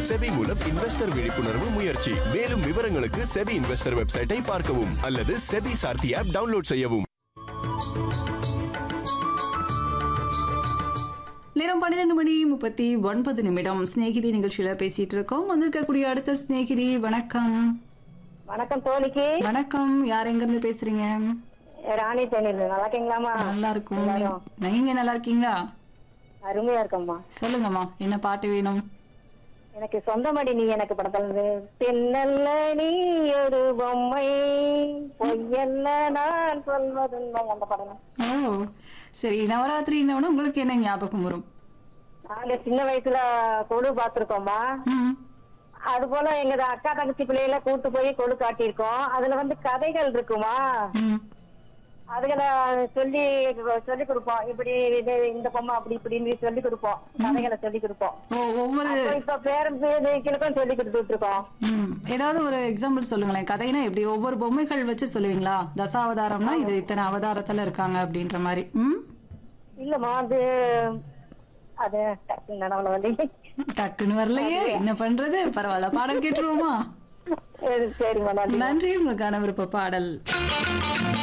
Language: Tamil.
செபி மூலம் இன்வெஸ்டர் விழிப்புணர்வு முயற்சி மேலும் விவரங்களுக்கு செபி இன்வெஸ்டர் வெப்சைட்டை பார்க்கவும் அல்லது செபி சார்த்தி ஆப் டவுன்லோட் செய்யவும் நேரம் பன்னிரெண்டு மணி முப்பத்தி ஒன்பது நிமிடம் சிநேகிதி நிகழ்ச்சியில பேசிட்டு இருக்கோம் வந்திருக்கக்கூடிய அடுத்த சிநேகிதி வணக்கம் வணக்கம் தோழிக்கு வணக்கம் யார் எங்க இருந்து பேசுறீங்க ராணி தேனில் நல்லா இருக்கீங்களாமா நல்லா இருக்கும் எல்லாரும். நீங்க நல்லா இருக்கீங்களா அருமையா இருக்கம்மா சொல்லுங்கம்மா என்ன பாட்டு வேணும் எனக்கு சொந்தமடி நீ எனக்கு படத்துல இருந்து தென்னல்ல நீ ஒரு பொம்மை பொய்யல்ல நான் சொல்வதுண்மை அந்த படம் ஓ சரி நவராத்திரின்னு உங்களுக்கு என்ன ஞாபகம் வரும் நாங்க சின்ன வயசுல கொழு பார்த்திருக்கோம்மா ம் அது போல எங்க அக்கா தங்கச்சி பிள்ளைகள கூட்டு போய் கொழு காட்டியிருக்கோம் அதுல வந்து கதைகள் இருக்குமா ம் அதுகளை சொல்லி சொல்லி கொடுப்போம் இப்படி இது இந்த பொம்மை அப்படி இப்படின்னு சொல்லி கொடுப்போம் கதைகளை சொல்லி கொடுப்போம் ஓ ஒவ்வொரு அப்ப இப்ப பேரண்ட்ஸுக்கும் சொல்லி கொடுத்துட்டு இருக்கோம் ம் ஏதாவது ஒரு எக்ஸாம்பிள் சொல்லுங்களேன் கதைனா எப்படி ஒவ்வொரு பொம்மைகள் வச்சு சொல்லுவீங்களா தசாவதாரம்னா இது இத்தனை அவதாரத்துல இருக்காங்க அப்படின்ற மாதிரி ம் இல்லம்மா அது அது டக்குன்னு நனவுல வந்து டக்குன்னு வரலையே என்ன பண்றது பரவாயில்ல பாடல் கேட்டுருவோமா சரிம்மா நன்றி நன்றி உங்களுக்கான விருப்ப பாடல்